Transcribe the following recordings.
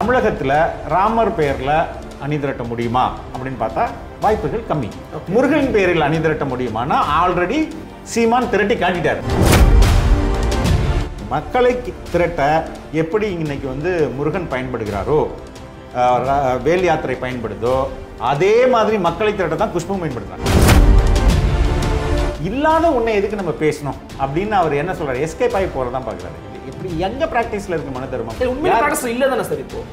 தமிழகத்தில் ராமர் பெயரில் அணிதிரட்ட முடியுமா அப்படின்னு பார்த்தா வாய்ப்புகள் கம்மி முருகன் பெயரில் அணிதிரட்ட முடியுமானா ஆல்ரெடி சீமான் திரட்டி காட்டிட்டார் மக்களை கி- திரட்ட எப்படி இன்னைக்கு வந்து முருகன் பயன்படுகிறாரோ அஹ், ர- வேல் யாத்திரை பயன்படுதோ அதே மாதிரி மக்களை திரட்ட தான் குஷ்பம் பயன்படுத்துறாங்க இல்லாத உன்னை எதுக்கு நம்ம பேசணும் அப்படின்னு அவர் என்ன சொல்றாரு எஸ்கேப் ஆகி போறதான் பார்க்குறாரு இப்படி எங்க பிராக்டிஸ்ல இருக்கு மனு தர்மம் சரி, உண்மையில யார்- ப்ராக்டிஸ் இல்லை தானே சார் இப்போ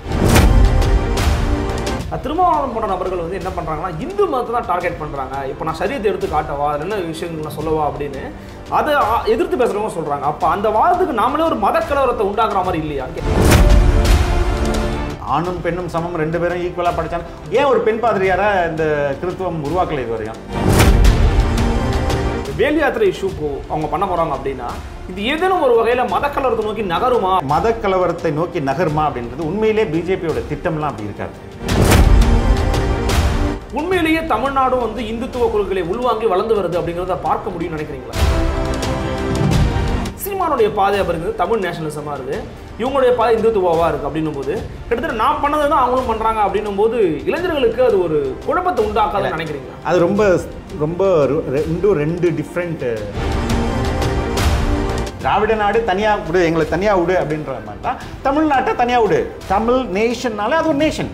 அஹ் திருமாவளவன் போன்ற நபர்கள் வந்து என்ன பண்றாங்கன்னா இந்து மதத்தை தான் டார்கெட் பண்றாங்க இப்போ நான் சரியத்தை எடுத்து காட்டவா அதில் என்ன விஷயங்கள் நான் சொல்லவா அப்படின்னு அதை அ- எதிர்த்து பேசுறவங்க சொல்றாங்க அப்ப அந்த வாதத்துக்கு நாமளே ஒரு மத கலவரத்தை உண்டாக்குற மாதிரி இல்லையா ஆணும் பெண்ணும் சமம் ரெண்டு பேரும் ஈக்குவலா படிச்சாங்க ஏன் ஒரு பெண் பாதிரியாரா இந்த கிறித்துவம் உருவாக்கல இது வரையும் வேல் யாத்திரை இஷ்யூ அவங்க பண்ண போறாங்க அப்படின்னா இது ஏதேனும் ஒரு வகையில மத கலவரத்தை நோக்கி நகருமா மத கலவரத்தை நோக்கி நகருமா அப்படின்றது உண்மையிலே பிஜேபியோட திட்டம்லாம் அப்படி இருக்காது உண்மையிலேயே தமிழ்நாடும் வந்து இந்துத்துவ கொள்கைகளை உள்வாங்கி வளர்ந்து வருது அப்படிங்கிறத பார்க்க முடியும்னு நினைக்கிறீங்களா சீமானுடைய பாதை அப்படிங்கிறது தமிழ் நேஷனலிசமா இருக்கு இவங்களுடைய பாதை இந்துத்துவாவா இருக்கு அப்படின்னும் போது கிட்டத்தட்ட நான் பண்ணதை தான் அவங்களும் பண்றாங்க அப்படின்னும் போது இளைஞர்களுக்கு அது ஒரு குழப்பத்தை உண்டாக்காதுன்னு நினைக்கிறீங்களா அது ரொம்ப ரொம்ப ரு- ரெண்டும் ரெண்டு டிஃப்ரெண்ட் திராவிட நாடு தனியா விடு எங்களை தனியா விடு அப்படின்ற மாதிரி தான் தமிழ்நாட்டை தனியா விடு தமிழ் நேஷன்னால அது ஒரு நேஷன்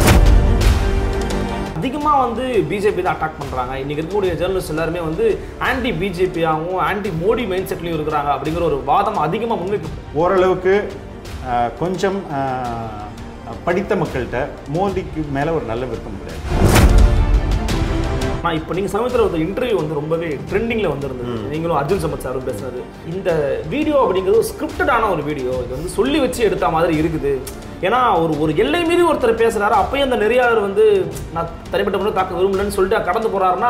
அதிகமா வந்து பிஜேபி தான் அட்டாக் பண்றாங்க இன்னைக்கு இருக்கக்கூடிய ஜேர்னலிஸ்ட் எல்லாருமே வந்து ஆன்டி பிஜேபியாகவும் ஆன்டி மோடி மைண்ட் செட்லையும் இருக்கிறாங்க அப்படிங்கிற ஒரு வாதம் அதிகமா முன்வைக்க ஓரளவுக்கு அஹ், கொஞ்சம் அஹ், படித்த மக்கள்கிட்ட மோடிக்கு மேல ஒரு நல்ல விருப்பம் கிடையாது நான் இப்போ நீங்கள் சமயத்தில் ஒரு இன்டர்வியூ வந்து ரொம்பவே ட்ரெண்டிங்கில் வந்திருந்தது நீங்களும் அர்ஜுன் சம்பத் சாரும் பேசுனது இந்த வீடியோ அப்படிங்கிறது ஒரு ஸ்கிரிப்டடான ஒரு வீடியோ இது வந்து சொல்லி வச்சு எடுத்த மாதிரி இருக்குது ஏன்னா ஒரு ஒரு எல்லை மீறி ஒருத்தர் பேசுறாரு அப்பயும் அந்த நெறியாளர் வந்து நான் தனிப்பட்ட முறை தாக்க விரும்பலன்னு சொல்லிட்டு கடந்து போறாருன்னா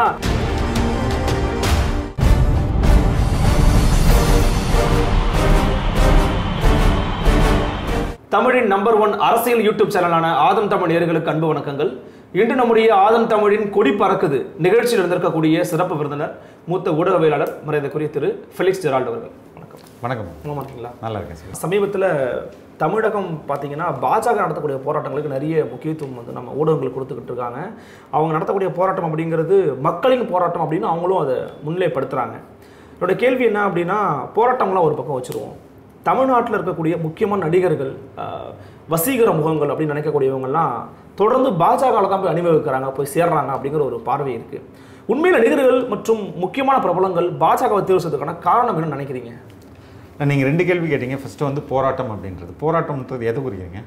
தமிழின் நம்பர் ஒன் அரசியல் யூடியூப் சேனலான ஆதம் தமிழ் நேயர்களுக்கு அன்பு வணக்கங்கள் இன்று நம்முடைய ஆதம் தமிழின் கொடி பறக்குது நிகழ்ச்சியில் இருந்திருக்கக்கூடிய சிறப்பு விருந்தினர் மூத்த ஊடகவியலாளர் மரியாதைக்குரிய திரு ஃபெலிக்ஸ் ஜெரால்ட் அவர்கள் வணக்கம் வணக்கம் நலமா இருக்கீங்களா நல்லா இருக்கேன் சார் சமீபத்தில் தமிழகம் பார்த்தீங்கன்னா பாஜக நடத்தக்கூடிய போராட்டங்களுக்கு நிறைய முக்கியத்துவம் வந்து நம்ம ஊடகங்கள் கொடுத்துக்கிட்டு இருக்காங்க அவங்க நடத்தக்கூடிய போராட்டம் அப்படிங்கிறது மக்களின் போராட்டம் அப்படின்னு அவங்களும் அதை முன்னிலைப்படுத்துகிறாங்க என்னோட கேள்வி என்ன அப்படின்னா போராட்டம்லாம் ஒரு பக்கம் வச்சுருவோம் தமிழ்நாட்டில் இருக்கக்கூடிய முக்கியமான நடிகர்கள் ஆஹ், வசீகர முகங்கள் அப்படின்னு நினைக்கக்கூடியவங்கலாம் தொடர்ந்து பாஜகவில் தான் போய் அணிவகுக்கிறாங்க போய் சேர்றாங்க அப்படிங்கிற ஒரு பார்வை இருக்குது உண்மையில் நடிகர்கள் மற்றும் முக்கியமான பிரபலங்கள் பாஜகவை தேர்வு செய்வதற்கான காரணம் என்னன்னு நினைக்கிறீங்க நீங்கள் ரெண்டு கேள்வி கேட்டீங்க ஃபர்ஸ்ட் வந்து போராட்டம் அப்படின்றது போராட்டம்ன்றது எதை புரியுறீங்க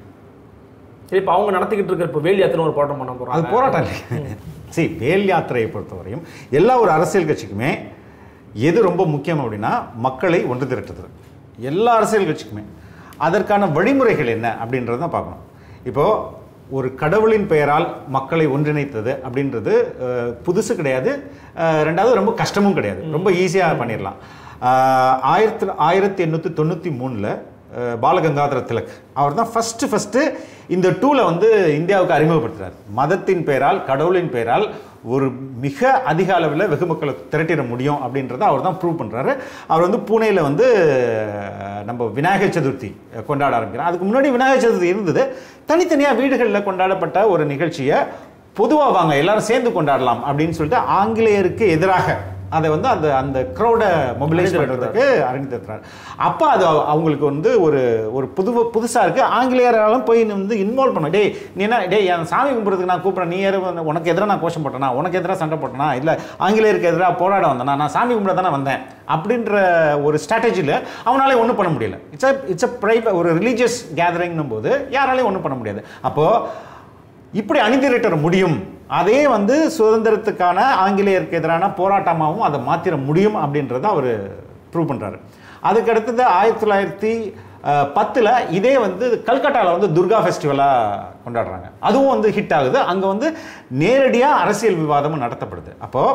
சரி இப்போ அவங்க நடத்திக்கிட்டு இருக்க இப்போ வேலி யாத்திரை ஒரு போராட்டம் பண்ண அது போறாங்க போராட்டம் இல்லை சரி வேல் யாத்திரையை பொறுத்தவரையும் எல்லா ஒரு அரசியல் கட்சிக்குமே எது ரொம்ப முக்கியம் அப்படின்னா மக்களை ஒன்று திரட்டுது எல்லா அரசியல் கட்சிக்குமே அதற்கான வழிமுறைகள் என்ன அப்படின்றத தான் பார்க்கணும் இப்போது ஒரு கடவுளின் பெயரால் மக்களை ஒன்றிணைத்தது அப்படின்றது அஹ், புதுசு கிடையாது அஹ், ரெண்டாவது ரொம்ப கஷ்டமும் கிடையாது ரொம்ப ஈஸியாக பண்ணிடலாம் அஹ், ஆயிரத்தி ஆயிரத்தி எண்ணூற்றி தொண்ணூற்றி மூணில் பாலகங்காதர திலக் அவர் தான் ஃபஸ்ட்டு ஃபஸ்ட்டு இந்த டூலை வந்து இந்தியாவுக்கு அறிமுகப்படுத்துறார் மதத்தின் பெயரால் கடவுளின் பெயரால் ஒரு மிக அதிக அளவில் வெகு மக்களை திரட்டிட முடியும் அப்படின்றத அவர் தான் ப்ரூவ் பண்ணுறாரு அவர் வந்து பூனேயில் வந்து அஹ், நம்ம விநாயகர் சதுர்த்தி கொண்டாட ஆரம்பிக்கிறார் அதுக்கு முன்னாடி விநாயகர் சதுர்த்தி இருந்தது தனித்தனியாக வீடுகளில் கொண்டாடப்பட்ட ஒரு நிகழ்ச்சியை பொதுவாக வாங்க எல்லாரும் சேர்ந்து கொண்டாடலாம் அப்படின்னு சொல்லிட்டு ஆங்கிலேயருக்கு எதிராக அதை வந்து அந்த அந்த க்ரௌடை மொபிலைஸ் பண்ணுறதுக்கு அறிமுகப்படுத்துறாரு அப்போ அது அவ- அவங்களுக்கு வந்து ஒரு ஒரு புது புதுசாக இருக்குது ஆங்கிலேயராலும் போய் நீ வந்து இன்வால்வ் பண்ண டேய் நீ என்ன டேய் என் சாமி கும்பிட்றதுக்கு நான் கூப்பிட்றேன் நீ யாரு வந்து உனக்கு எதிராக நான் கோஷம் போட்டேனா உனக்கு எதிராக சண்டை போட்டேனா இல்லை ஆங்கிலேயருக்கு எதிராக போராட வந்தேனா நான் சாமி கும்பிட தானே வந்தேன் அப்படின்ற ஒரு ஸ்ட்ராட்டஜியில் அவனாலே ஒன்றும் பண்ண முடியல இட்ஸ் அ இட்ஸ் அ ப்ரைவ் ஒரு ரிலீஜியஸ் கேதரிங்னும் போது யாராலையும் ஒன்றும் பண்ண முடியாது அப்போது இப்படி அணிதிரட்ட முடியும் அதே வந்து சுதந்திரத்துக்கான ஆங்கிலேயருக்கு எதிரான போராட்டமாகவும் அதை மாற்றிட முடியும் அப்படின்றத அவர் ப்ரூவ் பண்ணுறாரு அதுக்கு அடுத்தது ஆயிரத்தி தொள்ளாயிரத்தி பத்தில் இதே வந்து கல்கட்டாவில் வந்து துர்கா ஃபெஸ்டிவலாக கொண்டாடுறாங்க அதுவும் வந்து ஹிட் ஆகுது அங்கே வந்து நேரடியாக அரசியல் விவாதமும் நடத்தப்படுது அப்போது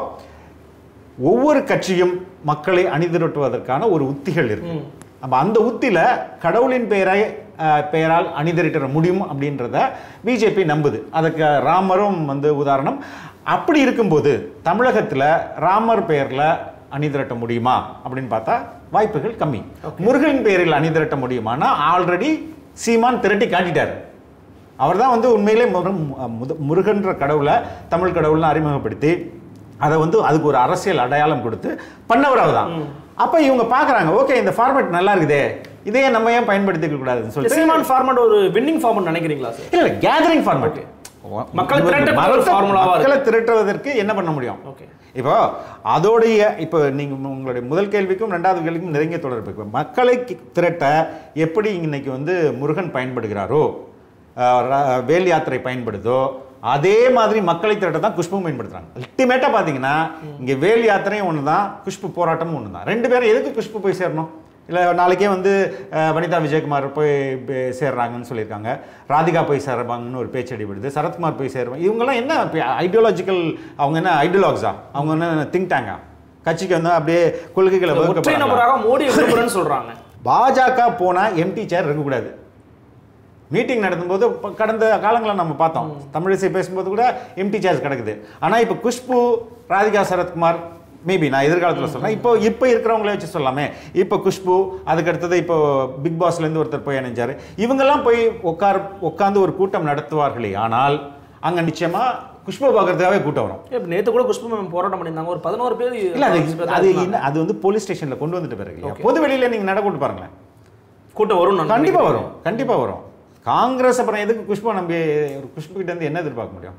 ஒவ்வொரு கட்சியும் மக்களை அணிதிரட்டுவதற்கான ஒரு உத்திகள் இருக்கு அப்போ அந்த உத்தியில கடவுளின் பெயரை அஹ், பெயரால் அணிதிரட்ட முடியும் அப்படின்றத பிஜேபி நம்புது அதுக்கு ராமரும் வந்து உதாரணம் அப்படி இருக்கும்போது தமிழகத்தில் ராமர் பெயரில் அணிதிரட்ட முடியுமா அப்படின்னு பார்த்தா வாய்ப்புகள் கம்மி முருகன் பெயரில் அணிதிரட்ட முடியுமானா ஆல்ரெடி சீமான் திரட்டி காட்டிட்டார் அவர் தான் வந்து உண்மையிலே முரு- முது- முருகன்ற கடவுளை தமிழ் கடவுள்னு அறிமுகப்படுத்தி அதை வந்து அதுக்கு ஒரு அரசியல் அடையாளம் கொடுத்து பண்ணவர் அவர் தான் அப்போ இவங்க பார்க்குறாங்க ஓகே இந்த ஃபார்மேட் நல்லா இருக்குதே இதையே நம்ம ஏன் பயன்படுத்திக்க கூடாதுன்னு சொல்லிட்டு சீமான் ஃபார்மட் ஒரு வின்னிங் ஃபார்மட் நினைக்கிறீங்களா சார் இல்ல கேதரிங் ஃபார்மேட் மக்களை திரட்டக்கூடிய ஒரு formula-வா இருக்கு. மக்களை திரட்டுவதற்கு என்ன பண்ண முடியும் ஓகே இப்போ அதோடைய இப்போ நீங்க உங்களுடைய முதல் கேள்விக்கும் ரெண்டாவது கேள்விக்கும் நெருங்கிய தொடர்பு இப்போ மக்களை கி- திரட்ட எப்படி இன்னைக்கு வந்து முருகன் பயன்படுகிறாரோ அஹ், ர- வேல் யாத்திரை பயன்படுதோ அதே மாதிரி மக்களை திரட்ட தான் குஷ்பும் பயன்படுத்துறாங்க அல்டிமேட்டா பாத்தீங்கன்னா இங்க வேல் யாத்திரையும் ஒன்று தான் குஷ்பு போராட்டமும் ஒன்று தான் ரெண்டு பேரும் எதுக்கு குஷ்பு போய் சேரணும் இல்லை நாளைக்கே வந்து அஹ், வனிதா விஜயகுமார் போய் பே- சேர்றாங்கன்னு சொல்லியிருக்காங்க ராதிகா போய் சேர்றாங்கன்னு ஒரு பேச்சு அடிபடுது சரத்குமார் போய் சேருவாங்க இவங்கெல்லாம் என்ன ஐடியாலஜிக்கல் அவங்க என்ன ஐடியாலஜா அவங்க என்ன திங்க் டேங்கா கட்சிக்கு வந்து அப்படியே கொள்கைகளை ஒற்றை வகுக்கப்படுறாங்களா? நபராக மோடி விரும்புறேன்னு சொல்றாங்க பாஜக போனால் எம்டி சேர் இருக்கக்கூடாது மீட்டிங் நடத்தும்போது இப்ப கடந்த காலங்களில் நம்ம பார்த்தோம் தமிழிசை பேசும்போது கூட எம்டி சேர்ஸ் கிடக்குது ஆனால் இப்போ குஷ்பு ராதிகா சரத்குமார் மேபி நான் எதிர்காலத்தில் சொல்றேன் இப்போ இப்போ இருக்கிறவங்கள வச்சு சொல்லாமே இப்போ குஷ்பு அதுக்கு அடுத்தது இப்போ பிக் பாஸ்லேருந்து ஒருத்தர் போய் இணைஞ்சார் இவங்கெல்லாம் போய் உட்கார் உட்காந்து ஒரு கூட்டம் நடத்துவார்களே ஆனால் அங்கே நிச்சயமாக குஷ்பு பார்க்கறதுக்காகவே கூட்டம் வரும் இப்ப நேத்து கூட குஷ்பு மேம் போராட்டம் பண்ணியிருந்தாங்க ஒரு பதினோரு பேர் இல்ல அது அது என்ன அது வந்து போலீஸ் ஸ்டேஷன்ல கொண்டு வந்துட்டு பிறகு இல்லையா? பொது வெளியில நீங்க நடக்கூட்டு பாருங்களேன் கூட்டம் வரும் நான் கண்டிப்பா வரும் கண்டிப்பா வரும் காங்கிரஸ் அப்புறம் எதுக்கு குஷ்பு நம்பி ஒரு குஷ்பு கிட்ட இருந்து என்ன எதிர்பார்க்க முடியும்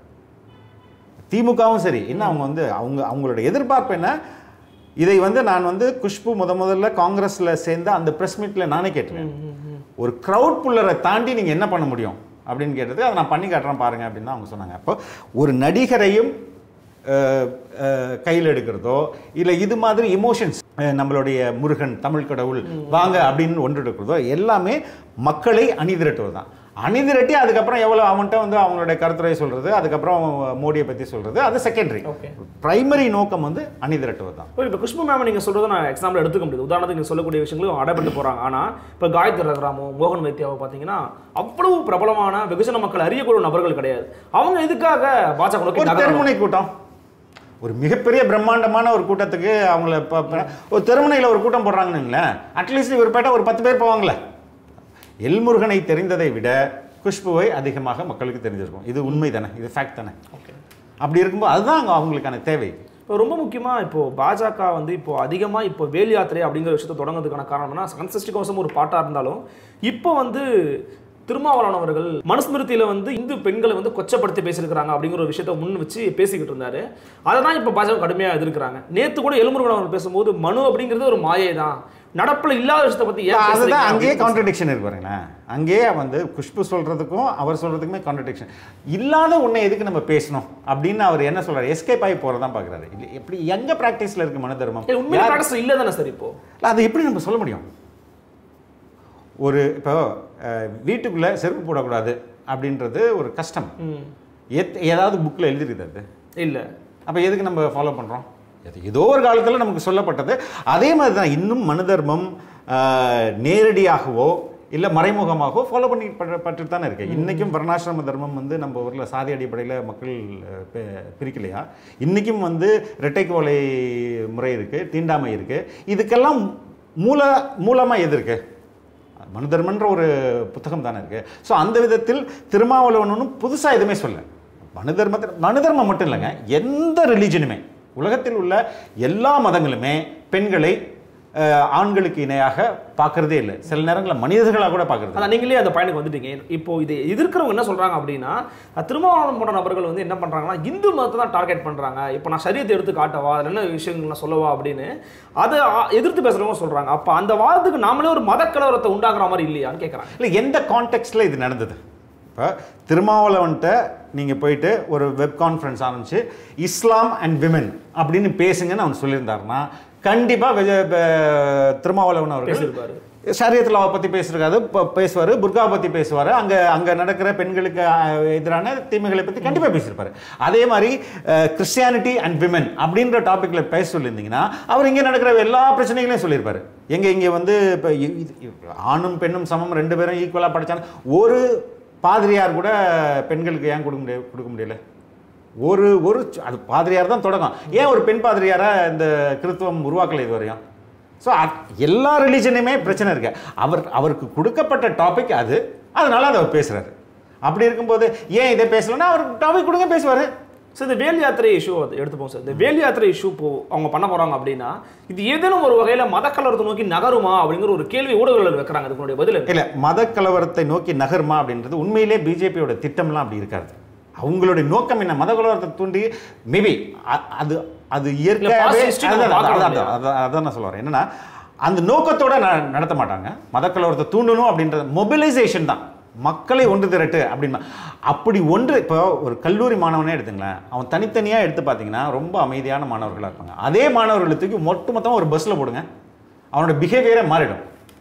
திமுகவும் சரி என்ன அவங்க வந்து அவங்க அவங்களோட எதிர்பார்ப்பு என்ன இதை வந்து நான் வந்து குஷ்பு முத முதல்ல காங்கிரஸ்ல சேர்ந்த அந்த பிரஸ் மீட்ல நானே கேட்டேன் ஒரு க்ரௌட் புல்லரை தாண்டி நீங்க என்ன பண்ண முடியும் அப்படின்னு கேட்டது அதை நான் பண்ணி காட்டுறேன் பாருங்க அப்படின்னு தான் அவங்க சொன்னாங்க அப்போ ஒரு நடிகரையும் அஹ், அஹ், கையில் எடுக்கிறதோ இல்லை இது மாதிரி இமோஷன்ஸ் நம்மளுடைய முருகன் தமிழ் கடவுள் வாங்க அப்படின்னு ஒன்று எடுக்கிறதோ எல்லாமே மக்களை அணிதிரட்டுவது தான் அணிதிரட்டி அதுக்கப்புறம் எவ்வளோ அவன்கிட்ட வந்து அவங்களுடைய கருத்துரை சொல்றது அதுக்கப்புறம் மோடியை பற்றி சொல்றது அது செகண்டரி Okay. பிரைமரி நோக்கம் வந்து அணிதிரட்டுவது தான் இப்போ குஷ்பு மேம் நீங்க சொல்றதை நான் எக்ஸாம்பிள் எடுத்துக்க முடியுது உதாரணத்துக்கு நீங்க சொல்லக்கூடிய விஷயங்களும் அடைபட்டு போறாங்க ஆனா இப்போ காயத்ரி ரகுராமோ மோகன் வைத்தியாவோ பார்த்தீங்கன்னா அவ்வளவு பிரபலமான வெகுஜன மக்கள் அறியக்கூடிய நபர்கள் கிடையாது அவங்க எதுக்காக பாஜக நோக்கி ஒரு நகரணும்? தெருமுனை கூட்டம் ஒரு மிகப்பெரிய பிரம்மாண்டமான ஒரு கூட்டத்துக்கு அவங்கள ப- ப- ஒரு தெருமுனையில் ஒரு கூட்டம் போடுறாங்கன்னு அட்லீஸ்ட் இவர் பேட்டா ஒரு பத்து பேர் போவாங்களே எல்முருகனை தெரிந்ததை விட குஷ்புவை அதிகமாக மக்களுக்கு தெரிஞ்சிருக்கும் இது உண்மை தானே இது ஃபேக்ட் தானே Okay. அப்படி இருக்கும்போது அதுதான் அங்க அவங்களுக்கான தேவை இப்போ ரொம்ப முக்கியமா இப்போ பாஜக வந்து இப்போ அதிகமா இப்போ வேல் யாத்திரை அப்படிங்கிற விஷயத்தை தொடங்குறதுக்கான காரணம்னா சன்சஷ்டி கவசம் ஒரு பாட்டா இருந்தாலும் இப்போ வந்து திருமாவளவன் அவர்கள் மனுஸ்மிருதியில வந்து இந்து பெண்களை வந்து கொச்சப்படுத்தி பேசியிருக்கிறாங்க அப்படிங்கிற ஒரு விஷயத்தை முன் வச்சு பேசிக்கிட்டு இருந்தாரு அதை தான் இப்போ பாஜக கடுமையா எதிர்க்கிறாங்க நேத்து கூட எலுமுருகன் அவர் பேசும்போது மனு அப்படிங்கிறது ஒரு மாயை தான் நடப்புல இல்லாத விஷயத்தை பத்தி ஏன் பேசுறீங்க அதுதான் அங்கேயே அப்படின்னு கான்ட்ரடிக்ஷன் இருக்கு பாருங்களேன் அங்கேயே வந்து குஷ்பு சொல்றதுக்கும் அவர் சொல்றதுக்குமே கான்ட்ரடிக்ஷன் இல்லாத ஒண்ணை எதுக்கு நம்ம பேசணும் அப்படின்னு அவர் என்ன சொல்றாரு எஸ்கேப் ஆகி போறதான் பாக்குறாரு இல்லை எப்படி எங்க பிராக்டிஸ்ல இருக்கு மனு தர்மம் ஏய், உண்மையில ப்ராக்டிஸ் இல்லை தானே சார் இப்போ இல்ல, அதை எப்படி நம்ம சொல்ல முடியும் ஒரு இப்போ அஹ், வீட்டுக்குள்ள செருப்பு போடக்கூடாது அப்படின்றது ஒரு கஷ்டம் ம் எத் ஏதாவது புக்கில் எழுதிருக்குது அது இல்ல அப்போ எதுக்கு நம்ம ஃபாலோ பண்ணுறோம் அது ஏதோ ஒரு காலத்தில் நமக்கு சொல்லப்பட்டது அதே மாதிரி தான் இன்னும் மனு தர்மம் அஹ், நேரடியாகவோ இல்லை மறைமுகமாகவோ ஃபாலோ பண்ணி பட்டு பட்டு தானே இருக்கு இன்றைக்கும் வர்ணாசிரம தர்மம் வந்து நம்ம ஊரில் சாதி அடிப்படையில் மக்கள் அஹ், பி- பிரிக்கலையா இன்றைக்கும் வந்து இரட்டைக்கு ஓலை முறை இருக்குது தீண்டாமை இருக்குது இதுக்கெல்லாம் மூல மூலமாக எது இருக்கு மனு தர்மன்ற ஒரு புத்தகம் தானே இருக்கு ஸோ அந்த விதத்தில் திருமாவளவன் ஒன்றும் புதுசாக எதுவுமே சொல்ல மனு தர்மத்தில் மனு தர்மம் மட்டும் இல்லைங்க எந்த ரிலீஜனுமே உலகத்தில் உள்ள எல்லா மதங்களுமே பெண்களை அஹ், ஆண்களுக்கு இணையாக பார்க்கறதே இல்லை சில நேரங்களில் மனிதர்களாக கூட பார்க்கறது அதான் நீங்களே அந்த பயனுக்கு வந்துட்டீங்க இப்போ இதை எதிர்க்கிறவங்க என்ன சொல்றாங்க அப்படின்னா அஹ், திருமாவளவன் போன்ற நபர்கள் வந்து என்ன பண்றாங்கன்னா இந்து மதத்தை தான் டார்கெட் பண்றாங்க இப்போ நான் சரியத்தை எடுத்து காட்டவா அதில் என்ன விஷயங்கள் நான் சொல்லவா அப்படின்னு அதை ஆ- எதிர்த்து பேசுறவங்க சொல்றாங்க அப்போ அந்த வாதத்துக்கு நாமளே ஒரு மத கலவரத்தை உண்டாக்குற மாதிரி இல்லையான்னு கேட்குறாங்க இல்லை எந்த கான்டெக்ட்ல இது நடந்தது இப்போ திருமாவளவன்ட்ட நீங்கள் போயிட்டு ஒரு வெப் கான்ஃபரன்ஸ் ஆரம்பிச்சு இஸ்லாம் அண்ட் விமன் அப்படின்னு பேசுங்கன்னு அவன் சொல்லியிருந்தாருன்னா கண்டிப்பாக திருமாவளவன் அவர்கள் பேசியிருப்பாரு சரியத்தில் பற்றி பேசுறதுக்காது பேசுவார் புர்கா பற்றி பேசுவார் அங்கே அங்கே நடக்கிற பெண்களுக்கு அஹ், எதிரான தீமைகளை பற்றி கண்டிப்பாக பேசியிருப்பாரு அதே மாதிரி கிறிஸ்டியானிட்டி அண்ட் விமன் அப்படின்ற டாப்பிக்கில் பேச சொல்லியிருந்தீங்கன்னா அவர் இங்கே நடக்கிற எல்லா பிரச்சனைகளையும் சொல்லியிருப்பாரு எங்கே இங்கே வந்து இப்போ ஆணும் பெண்ணும் சமம் ரெண்டு பேரும் ஈக்குவலாக படிச்சாங்க ஒரு பாதிரியார் கூட பெண்களுக்கு ஏன் கொடுக்க முடிய கொடுக்க முடியல ஒரு ஒரு அது பாதிரியார் தான் தொடக்கம் ஏன் ஒரு பெண் பாதிரியாரை இந்த கிறித்துவம் உருவாக்கலை இது வரையும் ஸோ எல்லா ரிலீஜனையுமே பிரச்சனை இருக்கு அவர் அவருக்கு கொடுக்கப்பட்ட டாபிக் அது அதனால அதை அவர் பேசுறாரு அப்படி இருக்கும்போது ஏன் இதை பேசலன்னா அவர் டாபிக் கொடுங்க பேசுவார் சார் இந்த வேல் யாத்திரை இஷ்யூ அது எடுத்துப்போம் சார் இந்த வேல் யாத்திரை இஷ்யூ இப்போ அவங்க பண்ண போறாங்க அப்படின்னா இது ஏதேனும் ஒரு வகையில மத கலவரத்தை நோக்கி நகருமா அப்படிங்கிற ஒரு கேள்வி ஊடகங்கள் வைக்கிறாங்க அதுக்கு பதில் என்ன? இல்ல மத கலவரத்தை நோக்கி நகருமா அப்படின்றது உண்மையிலே பிஜேபியோட திட்டம்லாம் அப்படி இருக்காது அவங்களுடைய நோக்கம் என்ன மத கலவரத்தை தூண்டி மேபி அது அது இயற்கையாகவே past history நம்ம அதான், பார்க்கணும் அதான், அதான், அதான், அதான் நான் சொல்ல வரேன் என்னன்னா அந்த நோக்கத்தோட ந- நடத்த மாட்டாங்க மத கலவரத்தை தூண்டணும் அப்படின்றது மொபிலைசேஷன் தான் மக்களை ஒன்று திரட்டு அப்படின்னா அப்படி ஒன்று இப்போ ஒரு கல்லூரி மாணவனே எடுத்துங்களேன் அவன் தனித்தனியாக எடுத்து பார்த்தீங்கன்னா ரொம்ப அமைதியான மாணவர்களாக இருப்பாங்க அதே மாணவர்களை தூக்கி மொத்த மொத்தமாக ஒரு பஸ்ஸில் போடுங்க அவனோட பிஹேவியரே மாறிடும்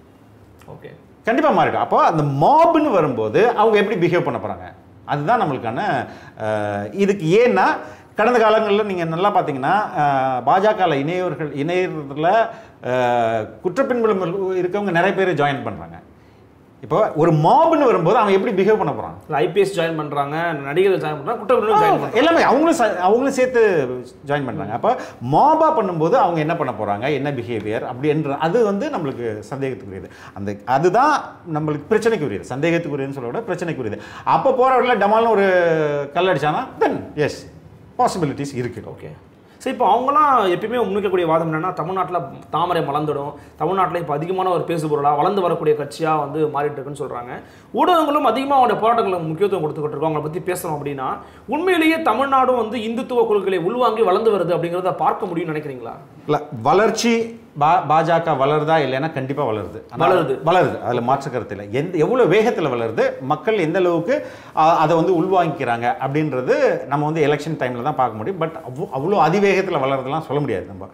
ஓகே கண்டிப்பா மாறிடும் அப்போ அந்த மாப்னு வரும்போது அவங்க எப்படி பிஹேவ் பண்ண போறாங்க அதுதான் நம்மளுக்கான அஹ், இதுக்கு ஏன்னா கடந்த காலங்களில் நீங்கள் நல்லா பார்த்தீங்கன்னா பாஜக இணையவர்கள் இணையத்தில் குற்றப்பின்புலம் இருக்கவங்க நிறைய பேர் ஜாயின் பண்ணுறாங்க இப்போ ஒரு மாப்னு வரும்போது அவன் எப்படி பிஹேவ் பண்ண போகிறான் ஐபிஎஸ் ஜாயின் பண்றாங்க நடிகர்கள் ஜாயின் பண்றாங்க குற்றவாளிகளும் ஜாயின் பண்றாங்க எல்லாமே அவங்களும் ச- அவங்களும் சேர்த்து ஜாயின் பண்ணுறாங்க அப்போ மாபா பண்ணும்போது அவங்க என்ன பண்ண போகிறாங்க என்ன பிஹேவியர் அப்படின்ற அது வந்து நம்மளுக்கு சந்தேகத்துக்குரியது அந்த அதுதான் நம்மளுக்கு பிரச்சனைக்குரியது சந்தேகத்துக்குரியதுன்னு சொல்ல விட பிரச்சனைக்குரியது அப்போ போகிறவரில் டமால்னு ஒரு கல் அடிச்சானா தென் எஸ் பாசிபிலிட்டிஸ் இருக்குது ஓகே சரி இப்போ அவங்களாம் எப்பயுமே முன்வைக்கக்கூடிய வாதம் என்னன்னா தமிழ்நாட்டில் தாமரை மலர்ந்துடும் தமிழ்நாட்டில் இப்போ அதிகமான ஒரு பேசுபொருளாக வளர்ந்து வரக்கூடிய கட்சியாக வந்து மாறிட்டு இருக்குன்னு சொல்கிறாங்க ஊடகங்களும் அதிகமாக அவங்களுடைய போராட்டங்களுக்கு முக்கியத்துவம் கொடுத்துக்கிட்டு இருக்கோம் அவங்களை பற்றி பேசுகிறோம் அப்படின்னா உண்மையிலேயே தமிழ்நாடும் வந்து இந்துத்துவ கொள்கைகளை உள்வாங்கி வளர்ந்து வருது அப்படிங்கிறத பார்க்க முடியும்னு நினைக்கிறீங்களா இல்லை வளர்ச்சி பா பாஜக வளருதா இல்லைன்னா கண்டிப்பாக வளருது ஆனா, வளருது. வளருது அதில் மாற்று கருத்து இல்லை எந்த எவ்வளோ வேகத்தில் வளருது மக்கள் எந்த அளவுக்கு அ- அதை வந்து உள்வாங்கிக்கிறாங்க அப்படின்றது நம்ம வந்து எலெக்ஷன் டைமில் தான் பார்க்க முடியும் பட் அவ்வளோ அவ்வளோ அதிவேகத்தில் வளருதெல்லாம் சொல்ல முடியாது நம்ம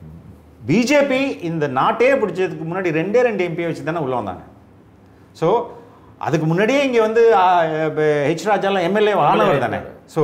பிஜேபி இந்த நாட்டே பிடிச்சதுக்கு முன்னாடி ரெண்டே ரெண்டு எம்பியை வச்சு தானே உள்ளே வந்தாங்க ஸோ அதுக்கு முன்னாடியே இங்கே வந்து ஆ, இப்ப ஹெச் ராஜாலாம் எம்எல்ஏ ஆனவர் தானே ஸோ